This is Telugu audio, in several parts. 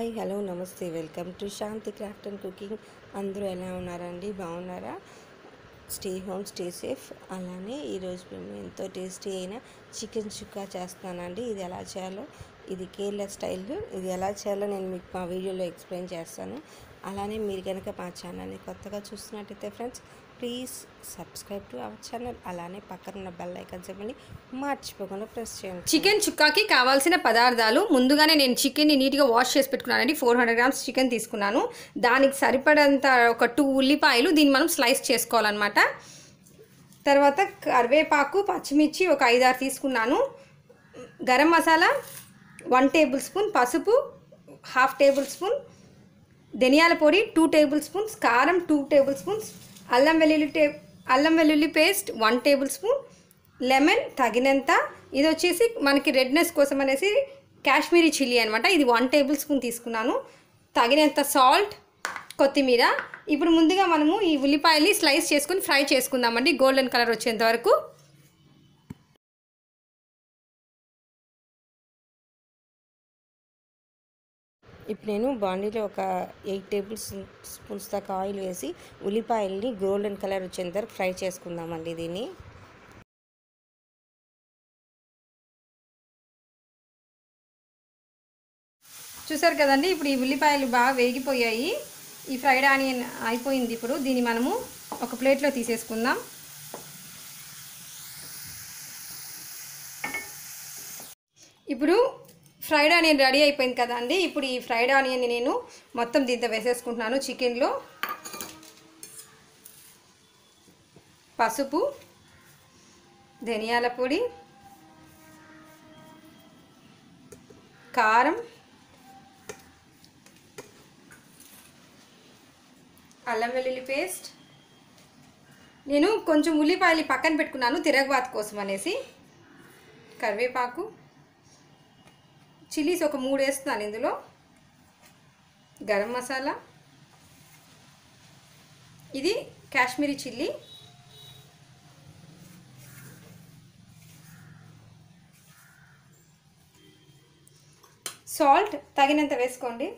హాయ్ హలో నమస్తే welcome to Shanti craft and cooking అందరూ ఎలా ఉన్నారండి బాగున్నారా స్టే హోమ్ స్టే సేఫ్ అలానే ఈరోజు మేము ఎంతో టేస్టీ అయిన చికెన్ చుక్కా చేస్తున్నానండి ఇది ఎలా చేయాలో ఇది కేరళ స్టైల్ ఇది ఎలా చేయాలో నేను మీకు మా వీడియోలో ఎక్స్ప్లెయిన్ చేస్తాను అలానే మీరు కనుక మా ఛానల్ని కొత్తగా చూస్తున్నట్టయితే friends please subscribe to our channel అలానే పక్కన ఉన్న బెల్ ఐకాన్ చెప్పండి మర్చిపోకుండా ప్రెస్ చేయండి చికెన్ చుక్కాకి కావాల్సిన పదార్థాలు ముందుగానే నేను చికెన్ని నీట్గా వాష్ చేసి పెట్టుకున్నానండి ఫోర్ హండ్రెడ్ గ్రామ్స్ చికెన్ తీసుకున్నాను దానికి సరిపడంత ఒక టూ ఉల్లిపాయలు దీన్ని మనం స్లైస్ చేసుకోవాలన్నమాట తర్వాత కరివేపాకు పచ్చిమిర్చి ఒక ఐదారు తీసుకున్నాను garam masala one tablespoon పసుపు హాఫ్ టేబుల్ స్పూన్ ధనియాల పొడి టూ టేబుల్ స్పూన్స్ కారం టూ టేబుల్ స్పూన్స్ అల్లం వెల్లుల్లి టే అల్లం వెల్లుల్లి paste one tablespoon lemon తగినంత ఇది వచ్చేసి మనకి రెడ్నెస్ కోసం అనేసి కాశ్మీరీ చిల్లీ అనమాట ఇది వన్ టేబుల్ స్పూన్ తీసుకున్నాను తగినంత సాల్ట్ కొత్తిమీర ఇప్పుడు ముందుగా మనము ఈ ఉల్లిపాయల్ని స్లైస్ చేసుకుని ఫ్రై చేసుకుందామండి గోల్డెన్ కలర్ వచ్చేంత వరకు ఇప్పుడు నేను బాండీలో ఒక ఎయిట్ టేబుల్ స్పూన్స్ దాకా ఆయిల్ వేసి ఉల్లిపాయల్ని గోల్డెన్ కలర్ వచ్చేంత వరకు ఫ్రై చేసుకుందామండి దీన్ని చూసారు కదండి ఇప్పుడు ఈ ఉల్లిపాయలు బాగా వేగిపోయాయి ఈ ఫ్రైడ్ ఆనియన్ అయిపోయింది ఇప్పుడు దీన్ని మనము ఒక ప్లేట్లో తీసేసుకుందాం ఇప్పుడు ఫ్రైడ్ ఆనియన్ రెడీ అయిపోయింది కదండి ఇప్పుడు ఈ ఫ్రైడ్ ఆనియన్ని నేను మొత్తం దీంతో వేసేసుకుంటున్నాను చికెన్లో పసుపు ధనియాల పొడి కారం అల్లం వెల్లుల్లి పేస్ట్ నేను కొంచెం ఉల్లిపాయలు పక్కన పెట్టుకున్నాను తిరగబాత్ కోసం అనేసి కరివేపాకు చిల్లీస్ ఒక మూడు వేస్తున్నాను ఇందులో గరం మసాలా ఇది కాశ్మీరీ చిల్లీ సాల్ట్ తగినంత వేసుకోండి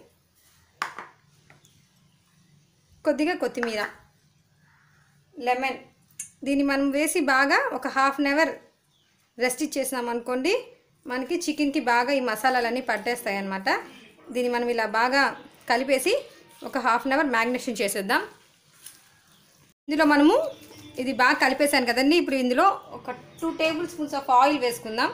కొద్దిగా కొత్తిమీర లెమన్ దీన్ని మనం వేసి బాగా ఒక హాఫ్ అన్ అవర్ రెస్ట్ ఇచ్చేసినాం అనుకోండి మనకి చికెన్కి బాగా ఈ మసాలాలన్నీ పట్టేస్తాయి అన్నమాట దీన్ని మనం ఇలా బాగా కలిపేసి ఒక హాఫ్ అన్ అవర్ మ్యాగ్నేషన్ చేసేద్దాం ఇందులో మనము ఇది బాగా కలిపేసాను కదండి ఇప్పుడు ఇందులో ఒక two tablespoons of oil వేసుకుందాం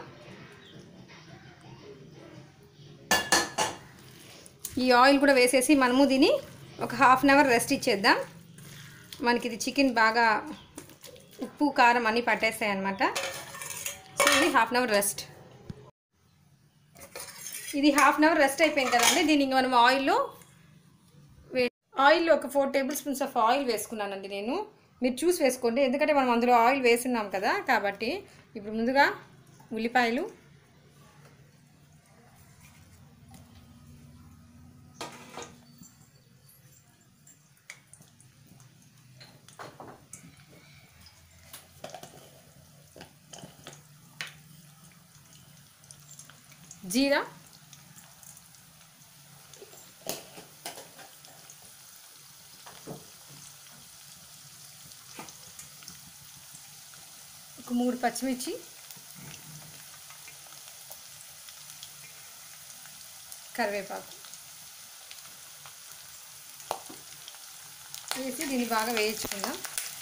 ఈ ఆయిల్ కూడా వేసేసి మనము దీన్ని ఒక హాఫ్ అన్ అవర్ రెస్ట్ ఇచ్చేద్దాం మనకి ఇది చికెన్ బాగా ఉప్పు కారం అన్నీ పట్టేస్తాయి అనమాట సో ఇది హాఫ్ అన్ అవర్ రెస్ట్ ఇది హాఫ్ అన్ అవర్ రెస్ట్ అయిపోయింది కదండి దీన్ని ఇంక మనం ఆయిల్లో వే ఆయిల్లో ఒక four tablespoons of oil వేసుకున్నానండి నేను మీరు చూసి వేసుకోండి ఎందుకంటే మనం అందులో ఆయిల్ వేసున్నాం కదా కాబట్టి ఇప్పుడు ముందుగా ఉల్లిపాయలు జీరా ఒక మూడు పచ్చిమిర్చి కరివేపాకు వేసి దీన్ని బాగా వేయించుకుందాం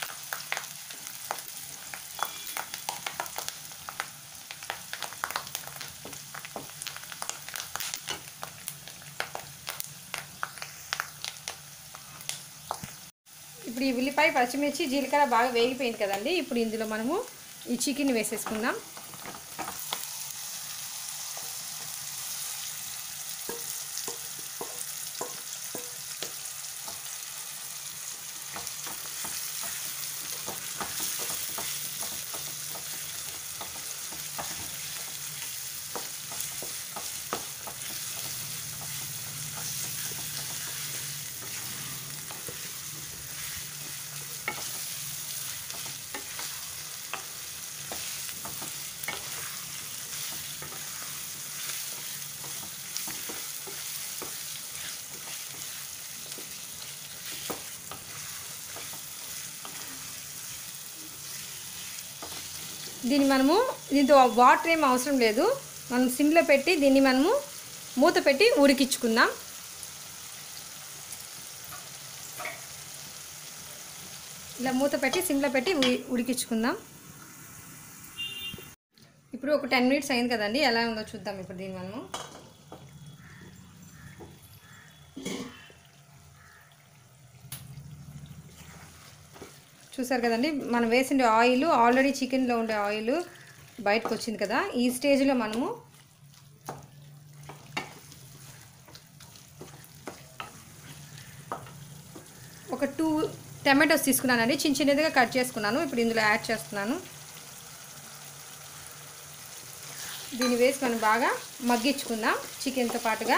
ఇప్పుడు ఈ ఉల్లిపాయ పచ్చిమిర్చి జీలకర్ర బాగా వేగిపోయింది కదండి ఇప్పుడు ఇందులో మనము ఈ చికెన్ వేసేసుకుందాం దీన్ని మనము దీంతో వాటర్ ఏం అవసరం లేదు మనం సిమ్లో పెట్టి దీన్ని మనము మూత పెట్టి ఉడికించుకుందాం ఇలా మూత పెట్టి సిమ్లో పెట్టి ఉడి- ఉడికించుకుందాం ఇప్పుడు ఒక టెన్ మినిట్స్ అయింది కదండి ఎలా ఉందో చూద్దాం ఇప్పుడు దీన్ని మనము చూసారు కదండి మనం వేసిన ఆయిల్ ఆల్రెడీ చికెన్లో ఉండే ఆయిల్ బయటకు వచ్చింది కదా ఈ స్టేజ్లో మనము ఒక టూ టమాటోస్ తీసుకున్నానండి చిన్న చిన్నదిగా కట్ చేసుకున్నాను ఇప్పుడు ఇందులో యాడ్ చేస్తున్నాను దీన్ని వేసి మనం బాగా మగ్గించుకుందాం చికెన్తో పాటుగా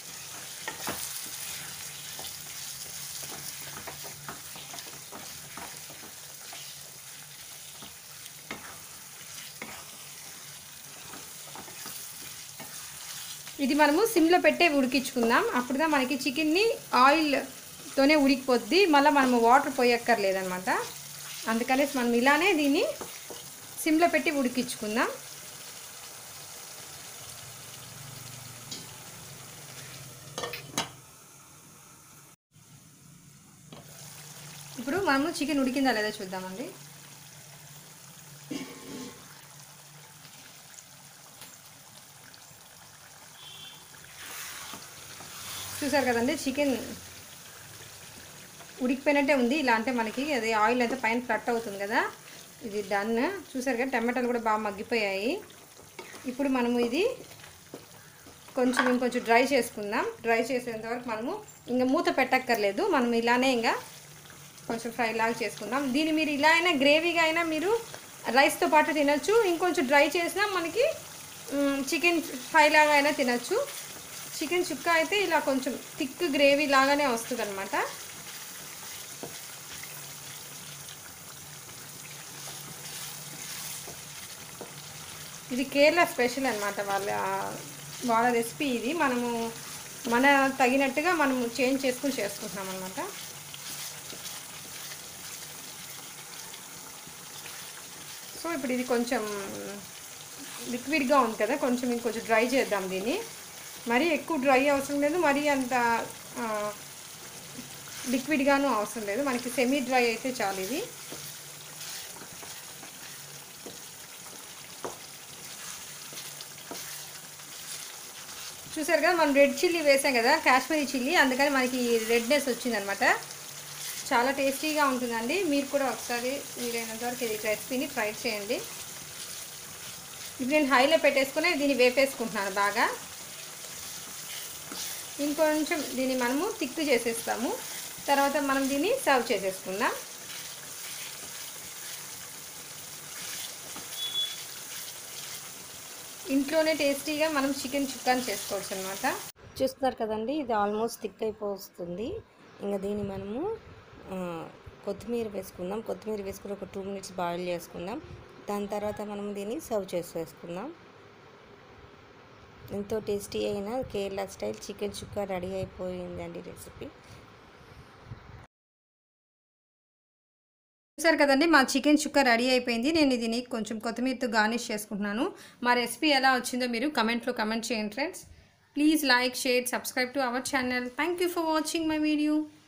ఇది మనము సిమ్లో పెట్టే ఉడికించుకుందాం అప్పుడుదా మనకి చికెన్ని ఆయిల్తోనే ఉడికిపోద్ది మళ్ళీ మనము వాటర్ పోయక్కర్లేదనమాట అందుకనేసి మనం ఇలానే దీన్ని సిమ్లో పెట్టి ఉడికించుకుందాం ఇప్పుడు మనము చికెన్ ఉడికిందా లేదా చూద్దామండి చూసారు కదండి చికెన్ ఉడికిపోయినట్టే ఉంది ఇలా అంటే మనకి అది ఆయిల్ అయితే పైన ఫ్లట్ అవుతుంది కదా ఇది డన్ చూసారు కదా టమాటాలు కూడా బాగా మగ్గిపోయాయి ఇప్పుడు మనము ఇది కొంచెం ఇంకొంచెం డ్రై చేసుకుందాం డ్రై చేసేంత వరకు మనము ఇంకా మూత పెట్టక్కర్లేదు మనం ఇలానే ఇంకా కొంచెం ఫ్రై లాగా చేసుకుందాం దీన్ని మీరు ఇలా అయినా గ్రేవీగా అయినా మీరు రైస్తో పాటు తినొచ్చు ఇంకొంచెం డ్రై చేసినా మనకి చికెన్ ఫ్రై లాగా అయినా తినొచ్చు చికెన్ చుక్క అయితే ఇలా కొంచెం థిక్ గ్రేవీ లాగానే వస్తుంది అనమాట ఇది కేరళ స్పెషల్ అనమాట వాళ్ళ వాళ్ళ రెసిపీ ఇది మనము మన తగినట్టుగా మనము చేంజ్ చేసుకుని చేసుకుంటున్నాం అనమాట సో ఇప్పుడు ఇది కొంచెం లిక్విడ్గా ఉంది కదా కొంచెం ఇంకొంచెం డ్రై చేద్దాం దీన్ని మరీ ఎక్కువ డ్రై అవసరం లేదు మరీ అంత ఆ, లిక్విడ్గాను అవసరం లేదు మనకి సెమీ డ్రై అయితే చాలు ఇది చూసారు కదా మనం రెడ్ చిల్లీ వేసాం కదా కాశ్మీరీ చిల్లీ అందుకని మనకి రెడ్నెస్ వచ్చిందనమాట చాలా టేస్టీగా ఉంటుందండి మీరు కూడా ఒకసారి వీలైనంత వరకు ఇది రెసిపీని ట్రై చేయండి ఇప్పుడు నేను హైలో పెట్టేసుకుని దీన్ని వేపేసుకుంటున్నాను బాగా ఇంకొంచెం దీన్ని మనము తిక్కు చేసేస్తాము తర్వాత మనం దీన్ని సర్వ్ చేసేసుకుందాం ఇంట్లోనే టేస్టీగా మనం చికెన్ చుక్కాని చేసుకోవచ్చు అనమాట చూస్తున్నారు కదండి ఇది ఆల్మోస్ట్ థిక్ అయిపోతుంది ఇంకా దీన్ని మనము ఆ, కొత్తిమీర వేసుకుందాం కొత్తిమీర వేసుకుని ఒక టూ మినిట్స్ బాయిల్ చేసుకుందాం దాని తర్వాత మనం దీన్ని సర్వ్ చేసేసుకుందాం ఎంతో టేస్టీ అయిన కేరళ స్టైల్ చికెన్ చుక్క రెడీ అయిపోయిందండి రెసిపీ చూసారు కదండి మా చికెన్ చుక్క రెడీ అయిపోయింది నేను దీన్ని కొంచెం కొత్తిమీరతో గార్నిష్ చేసుకుంటున్నాను మా రెసిపీ ఎలా వచ్చిందో మీరు కమెంట్లో కమెంట్ చేయండి friends please like share subscribe to our channel thank you for watching my video